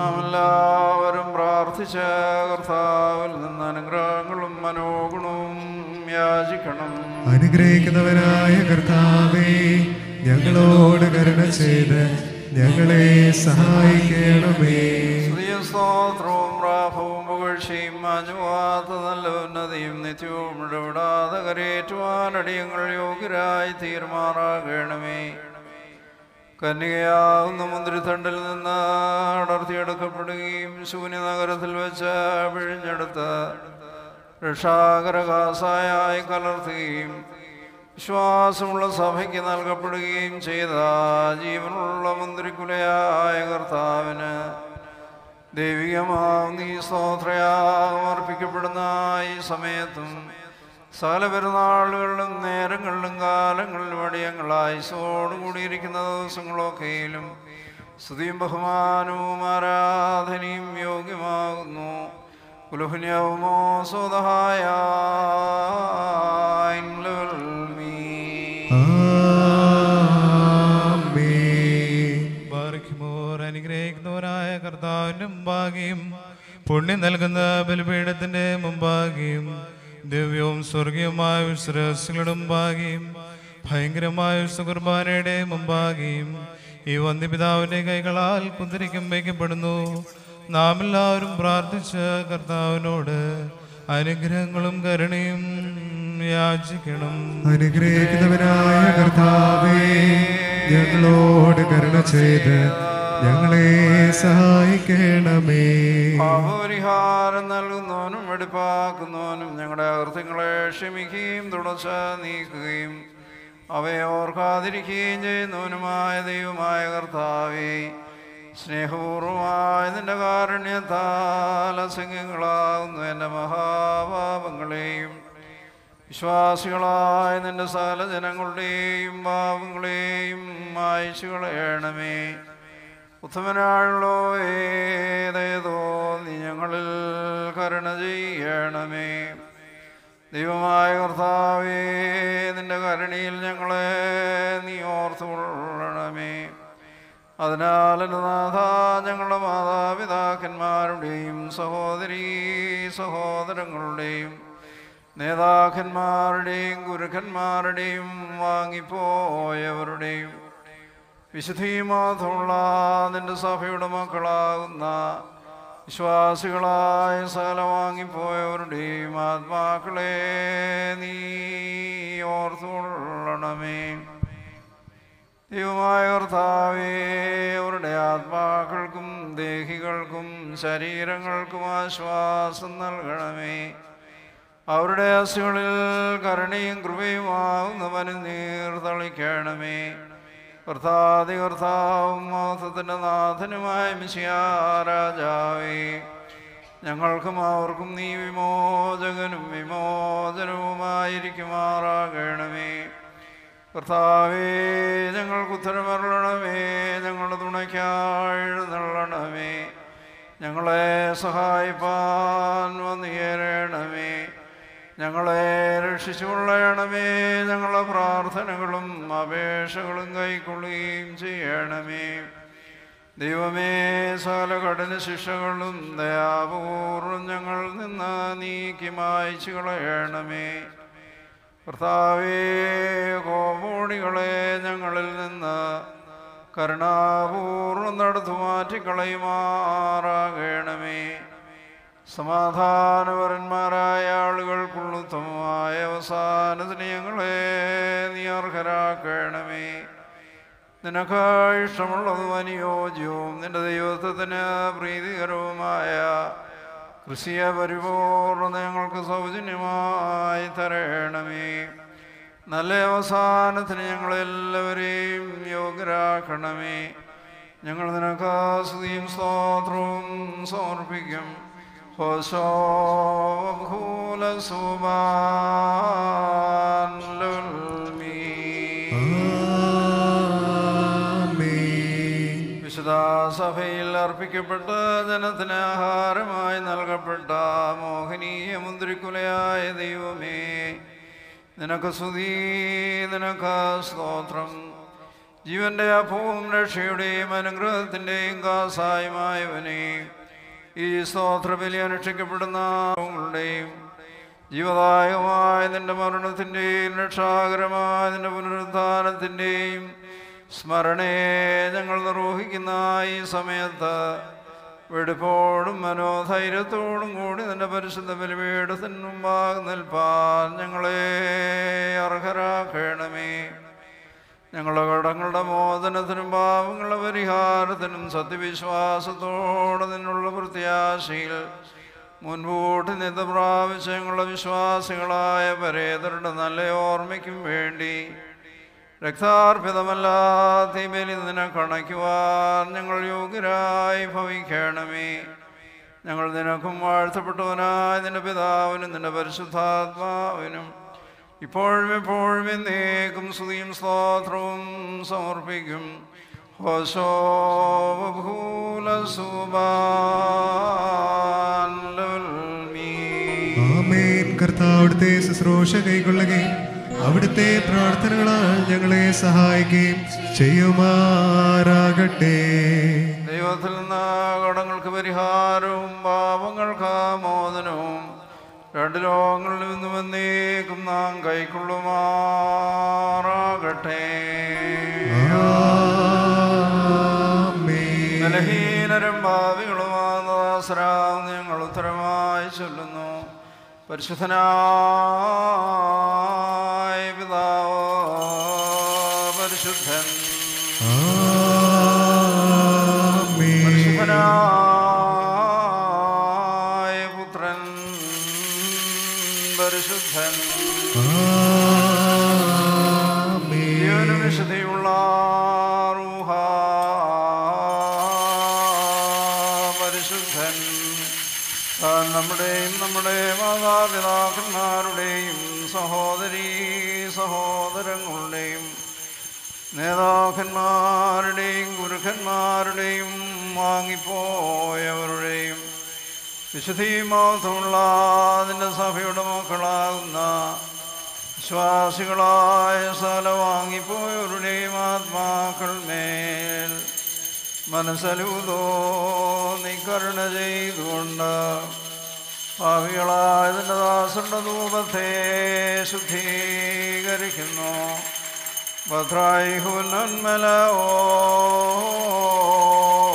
നാം എല്ലാവരും പ്രാർത്ഥിച്ച കർത്താവിൽ നിന്ന് അനുഗ്രഹങ്ങളും മനോഗുണവും യാചിക്കണം അനുഗ്രഹിക്കുന്നവനായ കർത്താവേ ഞങ്ങളോട് കരുണ ചെയ്ത് ഞങ്ങളെ സഹായിക്കണമേ സ്തുതിയും സ്തോത്രവും പ്രാഭവും പുകഴ്ചയും മാഞ്ഞുവാത്ത നല്ല ഉന്നതിയും നിത്യവും ഇടപെടാതെ കരയേറ്റുവാൻ അടിയങ്ങൾ യോഗ്യരായി തീരുമാറാകണമേ കന്യകയാകുന്ന മുന്തിരിത്തണ്ടിൽ നിന്ന് അടർത്തിയെടുക്കപ്പെടുകയും ശൂന്യനഗരത്തിൽ വെച്ച് പിഴിഞ്ഞെടുത്ത് രക്ഷാകരകാസായി കലർത്തുകയും വിശ്വാസമുള്ള സഭയ്ക്ക് നൽകപ്പെടുകയും ചെയ്ത ജീവനുള്ള മുന്തിരിക്കുലയായ കർത്താവിന് ദൈവികമാവുന്ന ഈ സ്തോത്രയാഗം അർപ്പിക്കപ്പെടുന്ന ഈ സമയത്തും സകല പെരുന്നാളുകളിലും നേരങ്ങളിലും കാലങ്ങളിലും അടിയങ്ങളായി കൂടിയിരിക്കുന്ന ദിവസങ്ങളൊക്കെയിലും സ്തുതിയും ബഹുമാനവും ആരാധനയും യോഗ്യമാകുന്നു കുലഹുന്യവുമോ സ്വതഹായ ആമേൻ ബാർക്കിമോർ അനുഗ്രഹിക്കുന്നവരായ കർത്താവിന്റെ മുമ്പാകെയും പുണ്യം നൽകുന്ന ബലിപീഠത്തിന്റെ മുമ്പാകെയും ദിവ്യവും സ്വർഗീയമായ വിശ്രഹസ്യങ്ങളുടെ മുമ്പാകെയും ഭയങ്കരമായ സുകുർബാനയുടെ മുമ്പാകെയും ഈ വന്ധ്യപിതാവിന്റെ കൈകളാൽ കുതിരിക്കും വയ്ക്കപ്പെടുന്നു നാം എല്ലാവരും പ്രാർത്ഥിച്ച കർത്താവിനോട് അനുഗ്രഹങ്ങളും കരുണയും യാചിക്കണം അനുഗ്രഹിക്കുന്നവനായ കർത്താവേ ഞങ്ങളോട് കരുണ ചെയ്ത് ഞങ്ങളെ സഹായിക്കണമേ പാപപരിഹാരം നൽകുന്നവനും വെടിപ്പാക്കുന്നവനും ഞങ്ങളുടെ അകൃത്യങ്ങളെ ക്ഷമിക്കുകയും തുടച്ച നീക്കുകയും അവയെ ഓർക്കാതിരിക്കുകയും ചെയ്യുന്നവനുമായ ദൈവമായ കർത്താവേ സ്നേഹപൂർവമായ നിന്റെ കാരുണ്യത്താൽ അസംഖ്യങ്ങളാകുന്നു എൻ്റെ മഹാപാപങ്ങളെയും വിശ്വാസികളായ നിന്റെ സകല ജനങ്ങളുടെയും പാപങ്ങളെയും മായ്ച്ചു കളയണമേ ഉത്തമനായുള്ളോ ഏതേതോ നീ ഞങ്ങളിൽ കരുണ ചെയ്യണമേ ദൈവമായ കർത്താവേ നിന്റെ കരുണയിൽ ഞങ്ങളെ നീ ഓർത്തുകൊള്ളണമേ അതിനാൽ എൻ്റെ നാഥ ഞങ്ങളുടെ മാതാപിതാക്കന്മാരുടെയും സഹോദരീ സഹോദരങ്ങളുടെയും നേതാക്കന്മാരുടെയും ഗുരുക്കന്മാരുടെയും വാങ്ങിപ്പോയവരുടെയും വിശുദ്ധിമാത്രമുള്ള നിന്റെ സഭയുടെ മക്കളാകുന്ന വിശ്വാസികളായ സകല വാങ്ങിപ്പോയവരുടെയും ആത്മാക്കളെ നീ ഓർത്തുകൊള്ളണമേ ദൈവമായ കർത്താവേ അവരുടെ ആത്മാക്കൾക്കും ദേഹികൾക്കും ശരീരങ്ങൾക്കും ആശ്വാസം നൽകണമേ അവരുടെ അസുകളിൽ കരുണയും കൃപയുമാവുന്നവന് നീർ തളിക്കണമേ കർത്താതി കർത്താവും മാസത്തിൻ്റെ നാഥനുമായ മിശിയാരാജാവേ ഞങ്ങൾക്കും അവർക്കും നീ വിമോചകനും വിമോചനവുമായിരിക്കുമാറാകണമേ കർത്താവേ ഞങ്ങൾക്ക് ഉത്തരമരുളണമേ ഞങ്ങളുടെ തുണയ്ക്കായി എഴുന്നള്ളണമേ ഞങ്ങളെ സഹായിപ്പാൻ വന്നുയരണമേ ഞങ്ങളെ രക്ഷിച്ചുകൊള്ളണമേ ഞങ്ങളുടെ പ്രാർത്ഥനകളും അപേക്ഷകളും കൈക്കൊള്ളുകയും ചെയ്യണമേ ദൈവമേ സകല കഠിന ശിക്ഷകളും ദയാപൂർവം ഞങ്ങൾ നിന്ന് നീക്കി മായ്ച്ചു കളയണമേ കർത്താവേ കോപോണികളെ ഞങ്ങളിൽ നിന്ന് കരുണാപൂർവം നടത്തു മാറ്റിക്കളയുമാറാകണമേ സമാധാനപരന്മാരായ ആളുകൾക്കുള്ളുത്തമമായ അവസാനത്തിന് ഞങ്ങളെ നീ അർഹരാക്കണമേ നിനക്ക് ഇഷ്ടമുള്ളതും അനുയോജ്യവും നിന്റെ ദൈവത്വത്തിന് പ്രീതികരവുമായ കൃഷിയെ പരിപൂർണ്ണ ഞങ്ങൾക്ക് സൗജന്യമായി തരണമേ നല്ല അവസാനത്തിന് ഞങ്ങളെല്ലാവരെയും യോഗ്യരാക്കണമേ ഞങ്ങൾ നിനക്ക് സ്തുതിയും സ്തോത്രവും സമർപ്പിക്കും ഹോശോ ഭൂല ആമേൻ വിശുദ്ധ സഭയിൽ അർപ്പിക്കപ്പെട്ട ജനത്തിന് ആഹാരമായി നൽകപ്പെട്ട മോഹനീയ മുന്തിരിക്കുലയായ ദൈവമേ നിനക്ക് സ്തുതി നിനക്ക് സ്തോത്രം ജീവന്റെ അഭവും രക്ഷയുടെയും അനുഗ്രഹത്തിൻ്റെയും കാസായമായവനെ ഈ സ്തോത്രബലി അനുഷ്ഠിക്കപ്പെടുന്ന ങ്ങളുടെയും ജീവദായകമായ നിന്റെ മരണത്തിൻ്റെയും രക്ഷാകരമായ നിന്റെ പുനരുദ്ധാനത്തിൻ്റെയും സ്മരണയെ ഞങ്ങൾ നിർവഹിക്കുന്ന ഈ സമയത്ത് വെടുപ്പോടും മനോധൈര്യത്തോടും കൂടി നിന്റെ പരിശുദ്ധ ബലിപീഠത്തിന് മുമ്പാകെ നിൽപ്പാൻ ഞങ്ങളെ അർഹരാക്കണമേ ഞങ്ങളുടെ കടങ്ങളുടെ മോചനത്തിനും പാവങ്ങളുടെ പരിഹാരത്തിനും സത്യവിശ്വാസത്തോടെ നിന്നുള്ള പ്രത്യാശയിൽ മുൻപോട്ട് നിന്ന് പ്രാപിച്ച ഞങ്ങളുടെ വിശ്വാസികളായ പരേതരുടെ നല്ല ഓർമ്മയ്ക്കും വേണ്ടി രക്താർപ്പിതമല്ലാത്ത ഈ ബലി നിന്നെ കണയ്ക്കുവാൻ ഞങ്ങൾ യോഗ്യരായി ഭവിക്കണമേ ഞങ്ങൾ നിനക്കും വാഴ്ത്തപ്പെട്ടവനായ നിന്റെ പിതാവിനും നിന്റെ പരിശുദ്ധാത്മാവിനും ഇപ്പോഴും എപ്പോഴും എന്നേക്കും സ്തുതിയും സ്തോത്രവും സമർപ്പിക്കും ഹോശോ ആമേൻ കർത്താവിടുത്തെ ശുശ്രൂഷ കൈക്കൊള്ളുകയും അവിടുത്തെ പ്രാർത്ഥനകളാൽ ഞങ്ങളെ സഹായിക്കുകയും ചെയ്യുമാറാകട്ടെ ദൈവത്തിൽ നിന്ന് കടങ്ങൾക്ക് പരിഹാരവും പാപങ്ങൾക്ക് മോചനവും രണ്ട് ലോകങ്ങളിൽ നിന്നും എന്നേക്കും നാം കൈക്കൊള്ളുമാറാകട്ടെ ആമേൻ ബലഹീനരും ഭാവികളുമാകുന്ന ദാസരാം ഞങ്ങൾ ഉത്തരമായി ചൊല്ലുന്നു പരിശുദ്ധനായ പിതാവ് പരിശുദ്ധൻ ആമേൻ പരിശുദ്ധനായ പുത്രൻ പരിശുദ്ധൻ ജീവനും ആമേൻ വിശുദ്ധിയുള്ള റൂഹ പരിശുദ്ധൻ താൻ നമ്മുടെയും നമ്മുടെ മാതാപിതാക്കന്മാരുടെയും സഹോദരീ സഹോദരങ്ങളുടെയും നേതാക്കന്മാരുടെയും ഗുരുക്കന്മാരുടെയും വാങ്ങിപ്പോയവരുടെയും വിശുദ്ധിമാത്രമുള്ള അതിൻ്റെ സഭയുടെ മക്കളാകുന്ന വിശ്വാസികളായ സ്ഥല വാങ്ങിപ്പോയവരുടെയും ആത്മാക്കൾ മേൽ മനസ്സലൂതോ നീ കരുണ ചെയ്തുകൊണ്ട് ഭാവികളായതിൻ്റെ ദാസന്റെ ധൂപത്തെ ശുദ്ധീകരിക്കുന്നു ഭദ്രായി ഹുനന്മല ഓ